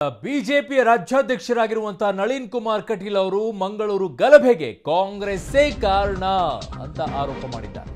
ಬಿಜೆಪಿಯ ರಾಜ್ಯಾಧ್ಯಕ್ಷರಾಗಿರುವಂತಹ ನಳಿನ್ ಕುಮಾರ್ ಕಟೀಲ್ ಅವರು ಮಂಗಳೂರು ಗಲಭೆಗೆ ಕಾಂಗ್ರೆಸ್ಸೇ ಕಾರಣ ಅಂತ ಆರೋಪ ಮಾಡಿದ್ದಾರೆ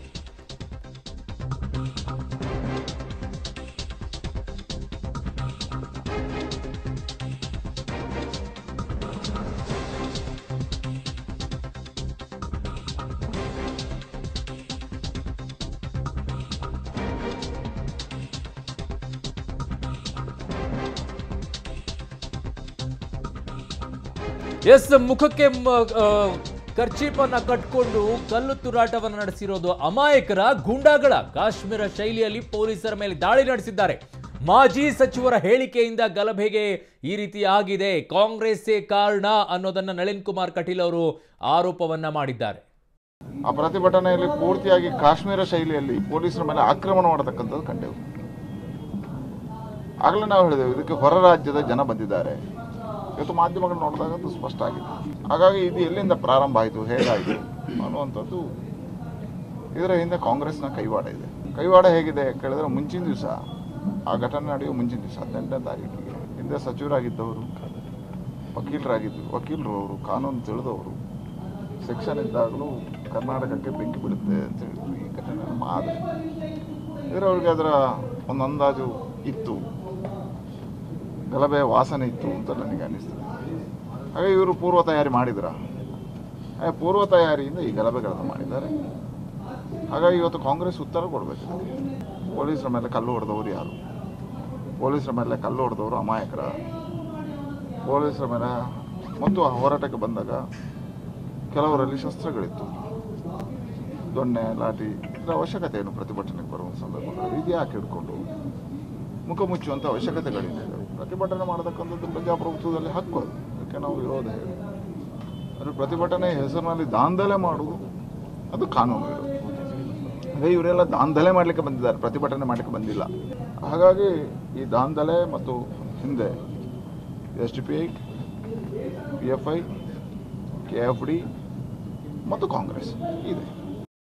ಎಸ್ ಮುಖಕ್ಕೆ ಮ- ಆ, ಕರ್ಚೀಪನ್ನ ಕಟ್ಕೊಂಡು ಕಲ್ಲು ತೂರಾಟವನ್ನು ನಡೆಸಿರೋದು ಅಮಾಯಕರ ಗೂಂಡಾಗಳ ಕಾಶ್ಮೀರ ಶೈಲಿಯಲ್ಲಿ ಪೊಲೀಸರ ಮೇಲೆ ದಾಳಿ ನಡೆಸಿದ್ದಾರೆ ಮಾಜಿ ಸಚಿವರ ಹೇಳಿಕೆಯಿಂದ ಗಲಭೆಗೆ ಈ ರೀತಿ ಆಗಿದೆ ಕಾಂಗ್ರೆಸ್ಸೇ ಕಾರಣ ಅನ್ನೋದನ್ನ ನಳಿನ್ ಕುಮಾರ್ ಕಟೀಲ್ ಅವರು ಆರೋಪವನ್ನ ಮಾಡಿದ್ದಾರೆ ಆ ಪ್ರತಿಭಟನೆಯಲ್ಲಿ ಪೂರ್ತಿಯಾಗಿ ಕಾಶ್ಮೀರ ಶೈಲಿಯಲ್ಲಿ ಪೊಲೀಸರ ಮೇಲೆ ಆಕ್ರಮಣ ಮಾಡತಕ್ಕಂಥದ್ದು ಕಂಡೆವು ಆಗಲೇ ನಾವು ಹೇಳಿದೆವು ಇದಕ್ಕೆ ಹೊರ ರಾಜ್ಯದ ಜನ ಬಂದಿದ್ದಾರೆ ಇವತ್ತು ಮಾಧ್ಯಮಗಳು ನೋಡಿದಾಗ ಅದು ಸ್ಪಷ್ಟ ಆಗಿದೆ ಹಾಗಾಗಿ ಇದು ಎಲ್ಲಿಂದ ಪ್ರಾರಂಭ ಆಯಿತು ಹೇಗಾಯಿತು ಅನ್ನುವಂಥದ್ದು ಇದರ ಹಿಂದೆ ಕಾಂಗ್ರೆಸ್ನ ಕೈವಾಡ ಇದೆ ಕೈವಾಡ ಹೇಗಿದೆ ಕೇಳಿದ್ರೆ ಮುಂಚಿನ ದಿವಸ ಆ ಘಟನೆ ನಡೆಯುವ ಮುಂಚಿನ ದಿವಸ ಹದಿನೆಂಟನೇ ತಾರೀಕಿಗೆ ಹಿಂದೆ ಸಚಿವರಾಗಿದ್ದವರು ವಕೀಲರಾಗಿದ್ದು ವಕೀಲರು ಅವರು ಕಾನೂನು ತಿಳಿದವರು ಸೆಕ್ಷನ್ ಇದ್ದಾಗಲೂ ಕರ್ನಾಟಕಕ್ಕೆ ಬೆಂಕಿ ಬೀಳುತ್ತೆ ಅಂತ ಹೇಳಿದ್ರು ಈ ಘಟನೆ ಮಾದರಿ ಇದರೊಳಗೆ ಅದರ ಒಂದು ಅಂದಾಜು ಇತ್ತು ಗಲಭೆ ವಾಸನೆ ಇತ್ತು ಅಂತ ನನಗೆ ಅನ್ನಿಸ್ತದೆ ಹಾಗೆ ಇವರು ಪೂರ್ವ ತಯಾರಿ ಮಾಡಿದ್ರ ಹಾಗೆ ಪೂರ್ವ ತಯಾರಿಯಿಂದ ಈ ಗಲಭೆಗಳನ್ನು ಮಾಡಿದ್ದಾರೆ ಹಾಗಾಗಿ ಇವತ್ತು ಕಾಂಗ್ರೆಸ್ ಉತ್ತರ ಕೊಡಬೇಕು ಇದಕ್ಕೆ. ಪೊಲೀಸರ ಮೇಲೆ ಕಲ್ಲು ಹೊಡೆದವರು ಯಾರು ಪೊಲೀಸರ ಮೇಲೆ ಕಲ್ಲು ಹೊಡೆದವರು ಅಮಾಯಕರ ಪೊಲೀಸರ ಮೇಲೆ ಮತ್ತು ಆ ಹೋರಾಟಕ್ಕೆ ಬಂದಾಗ ಕೆಲವರಲ್ಲಿ ಶಸ್ತ್ರಗಳಿತ್ತು ದೊಣ್ಣೆ ಲಾಠಿ ಇದರ ಅವಶ್ಯಕತೆ ಏನು ಪ್ರತಿಭಟನೆಗೆ ಬರುವ ಸಂದರ್ಭಗಳಲ್ಲಿ ಇದು ಯಾಕೆ ಹಿಡ್ಕೊಂಡು ಮುಖ ಮುಚ್ಚುವಂಥ ಅವಶ್ಯಕತೆಗಳಿದೆ ಪ್ರತಿಭಟನೆ ಮಾಡತಕ್ಕಂಥದ್ದು ಪ್ರಜಾಪ್ರಭುತ್ವದಲ್ಲಿ ಹಕ್ಕು ಅದು ಅದಕ್ಕೆ ನಾವು ವಿರೋಧ ಹೇಳಿ ಆದರೆ ಪ್ರತಿಭಟನೆ ಹೆಸರಿನಲ್ಲಿ ದಾಂಧಲೆ ಮಾಡುವುದು ಅದು ಕಾನೂನು ವಿರೋಧ ಅದೇ ಇವರೆಲ್ಲ ದಾಂಧಲೆ ಮಾಡಲಿಕ್ಕೆ ಬಂದಿದ್ದಾರೆ ಪ್ರತಿಭಟನೆ ಮಾಡಲಿಕ್ಕೆ ಬಂದಿಲ್ಲ ಹಾಗಾಗಿ ಈ ದಾಂಧಲೆ ಮತ್ತು ಹಿಂದೆ S D P I P F I K F D ಮತ್ತು ಕಾಂಗ್ರೆಸ್ ಇದೆ